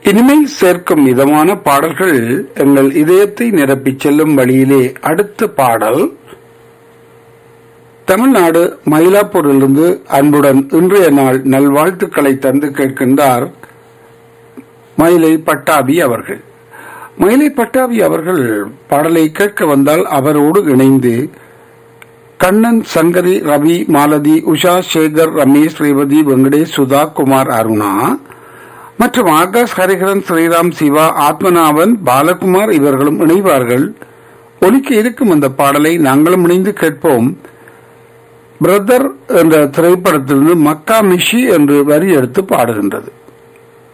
இனிமை சேர்க்கும் விதமான பாடல்கள் எங்கள் இதயத்தை நிரப்பிச் செல்லும் வழியிலே அடுத்த பாடல் தமிழ்நாடு மயிலாப்பூரிலிருந்து அன்புடன் இன்றைய நாள் நல்வாழ்த்துக்களை தந்து கேட்கின்றார் மயிலை பட்டாபி அவர்கள் மயிலை பட்டாபி அவர்கள் பாடலை கேட்க வந்தால் அவரோடு இணைந்து கண்ணன் சங்கரி ரவி மாலதி உஷா சேகர் ரமேஷ் ரேவதி வெங்கடேஷ் சுதா குமார் அருணா மற்றும் ஆகாஷ் ஹரிஹரன் ஸ்ரீராம் சிவா ஆத்மநாபன் பாலகுமார் இவர்களும் இணைவார்கள் ஒலிக்க இருக்கும் அந்த பாடலை நாங்களும் இணைந்து கேட்போம் பிரதர் என்ற திரைப்படத்திலிருந்து மக்கா மிஷி என்று வரி எடுத்து பாடுகின்றது